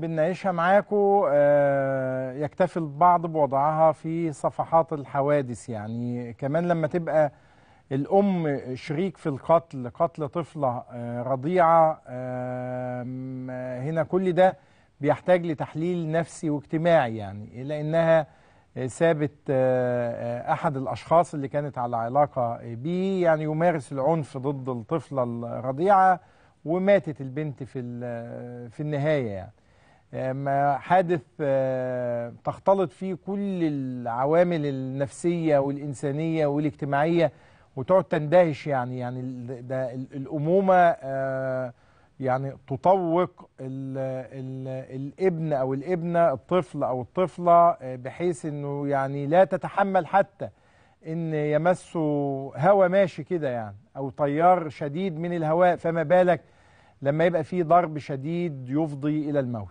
بنناقشها معاكم آه، يكتفي البعض بوضعها في صفحات الحوادث يعني كمان لما تبقى الأم شريك في القتل قتل طفلة آه، رضيعة آم، آه، هنا كل ده بيحتاج لتحليل نفسي واجتماعي يعني لأنها آه، سابت آه، آه، أحد الأشخاص اللي كانت على علاقة بيه يعني يمارس العنف ضد الطفلة الرضيعة وماتت البنت في ال- في النهاية يعني ما حادث آه، تختلط فيه كل العوامل النفسية والإنسانية والاجتماعية وتقعد تندهش يعني يعني ال- ده ال- الأمومة آه، يعني تطوق ال ال الابن أو الابنة الطفل أو الطفلة آه، بحيث إنه يعني لا تتحمل حتى إن يمسه هوا ماشي كده يعني أو تيار شديد من الهواء فما بالك لما يبقى فيه ضرب شديد يفضي إلى الموت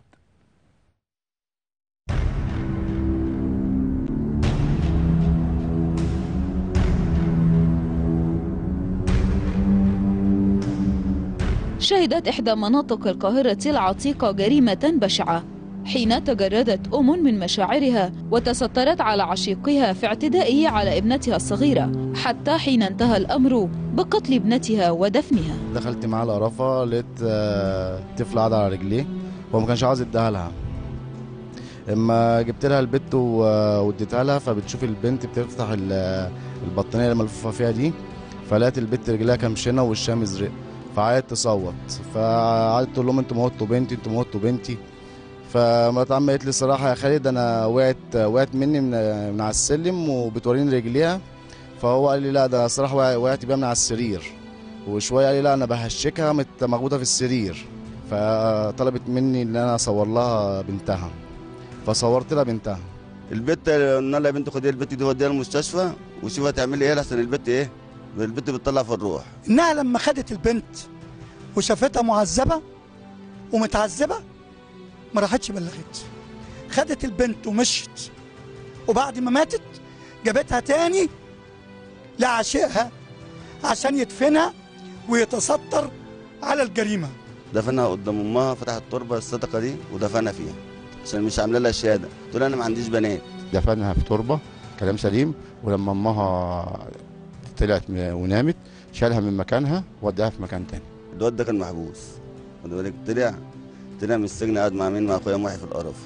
شهدت إحدى مناطق القاهرة العتيقة جريمة بشعة حين تجردت أم من مشاعرها وتسترت على عشيقها في اعتدائه على ابنتها الصغيرة حتى حين انتهى الأمر بقتل ابنتها ودفنها دخلت معاه القرافه لقيت آه، طفل قاعد على رجليه هو ما كانش عاوز يديها لها اما جبت لها البت و- واديتها لها فبتشوف البنت بتفتح ال- البطانيه اللي ملفوفه فيها دي فلقيت البت رجلها كمشنه ووشها مزرق فقعدت تصوت فقعدت تقول لهم انتوا موتوا بنتي انتوا موتوا بنتي فمرات عمي قالت لي الصراحه يا خالد انا وقعت وقعت مني من, من على السلم وبتوريني رجليها فهو قال لي لا ده صراحه وقع- وقعت بيها من على السرير وشويه قال لي لا انا بهشكها مت- موجوده في السرير فطلبت مني ان انا اصور لها بنتها فصورت لها بنتها البت قلنا لها يا بنت خدي البت دي وديها المستشفى وشوفي هتعملي ايه لحسن البت ايه البت بتطلع في الروح انها لما خدت البنت وشافتها معذبه ومتعذبه ما راحتش بلغت خدت البنت ومشت وبعد ما ماتت جابتها تاني لعشيقها عشان يدفنها ويتستر على الجريمه دفنها قدام امها فتح التربه الصدقه دي ودفنها فيها عشان مش عامله لها شهاده تقول انا ما عنديش بنات دفنها في تربه كلام سليم ولما امها طلعت م- ونامت شالها من مكانها وداها في مكان تاني الواد ده كان محبوس خد بالك طلع طلع من السجن قعد مع مين مع اخويا محي في القرف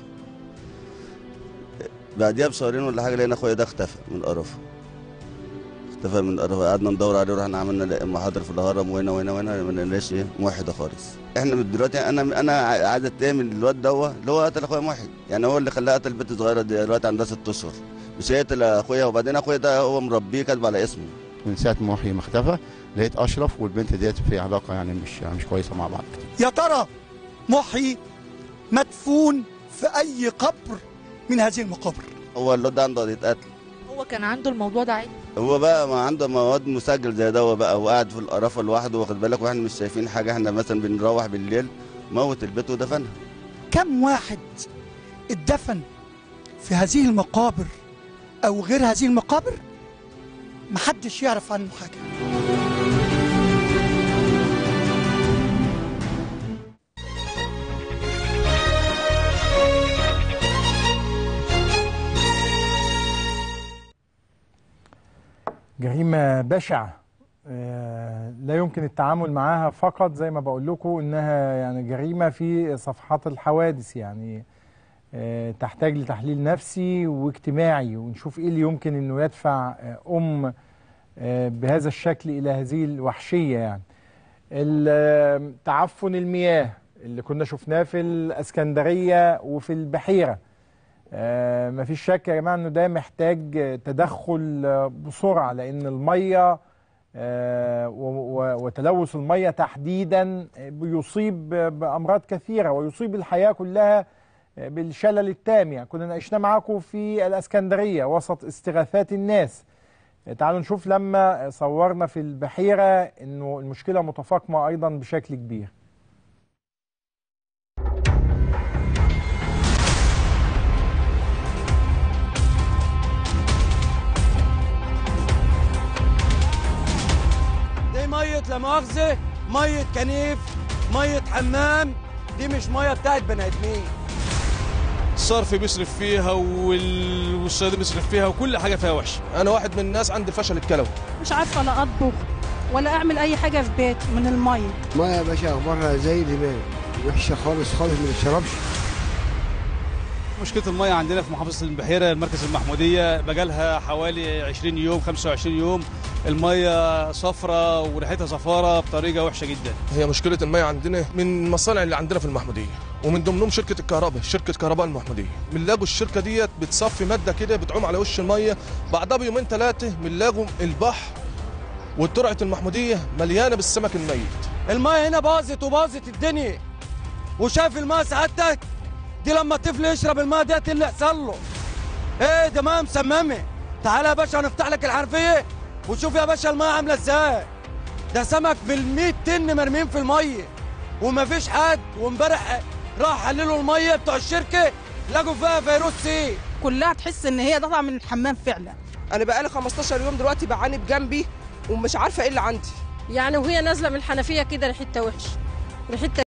بعديها بشهرين ولا حاجه لقينا اخويا ده اختفى من القرف اختفى من القرف قعدنا ندور عليه ورحنا عملنا محاضر في الهرم وهنا وهنا وهنا ما لقيناش ايه محي ده خالص احنا من دلوقتي انا انا عايز اتهم الواد دوت اللي هو قتل اخويا محي يعني هو اللي خلاه قتل البنت الصغيره دي دلوقتي عندها ست اشهر مش هيقتل اخويا وبعدين اخويا ده هو مربيه كاتب على اسمه من ساعه ما محي ما اختفى لقيت اشرف والبنت ديت في علاقه يعني مش مش كويسه مع بعض يا ترى محي مدفون في اي قبر من هذه المقابر هو الواد ده عنده قضيه قتل هو كان عنده الموضوع ده عادي هو بقى ما عنده مواد مسجل زي ده بقى وقاعد في القرافه لوحده واخد بالك واحنا مش شايفين حاجه احنا مثلا بنروح بالليل موت البيت ودفنها كم واحد اتدفن في هذه المقابر او غير هذه المقابر محدش يعرف عنه حاجه جريمة بشعة آه، لا يمكن التعامل معاها فقط زي ما بقول لكم انها يعني جريمة في صفحات الحوادث يعني آه، تحتاج لتحليل نفسي واجتماعي ونشوف ايه اللي يمكن انه يدفع آه، ام آه، بهذا الشكل الى هذه الوحشية يعني ال- آه، تعفن المياه اللي كنا شفناه في الاسكندرية وفي البحيرة آه، مفيش شك يا جماعه انه ده محتاج آه، تدخل آه، بسرعه لان الميه آه، و- و- وتلوث الميه تحديدا آه، بيصيب آه، بامراض كثيره ويصيب الحياه كلها آه، بالشلل التام يعني كنا ناقشنا معاكم في الاسكندريه وسط استغاثات الناس آه، تعالوا نشوف لما صورنا في البحيره انه المشكله متفاقمه ايضا بشكل كبير دي ميه لا مؤاخذه ميه كنيف ميه حمام دي مش ميه بتاعت بني ادمين الصرف بيصرف فيها وال- والصيادين بيصرف فيها وكل حاجه فيها وحشه انا واحد من الناس عندي فشل الكلوي مش عارفه لا اطبخ ولا اعمل اي حاجه في بيت من الميه الميه يا باشا اخبارها زي الهبال وحشه خالص خالص ما تشربش مشكله الميه عندنا في محافظه البحيره المركز المحموديه بقالها حوالي 20 يوم 25 يوم الميه صفرة وريحتها زفاره بطريقه وحشه جدا هي مشكلة المية عندنا من المصانع اللي عندنا في المحمودية ومن ضمنهم شركة الكهرباء شركة كهرباء المحمودية بنلاقوا الشركة ديت بتصفي مادة كده بتعوم على وش المية بعدها بيومين ثلاثة بنلاقوا البحر وترعة المحمودية مليانة بالسمك الميت المايه هنا باظت وباظت الدنيا وشايف الماء سعادتك دي لما الطفل يشرب الماء ديت اللي يحصل له ايه ده ماء مسممه تعالى يا باشا نفتح لك الحنفيه وشوف يا باشا الماء عامله ازاي ده سمك بال طن مرمين في الميه ومفيش حد وامبارح راح حللوا الميه بتوع الشركه لقوا فيها فيروس سي كلها تحس ان هي طالعه من الحمام فعلا انا بقالي 15 يوم دلوقتي بعاني بجنبي ومش عارفه ايه اللي عندي يعني وهي نازله من الحنفيه كده ريحتها وحش ريحتها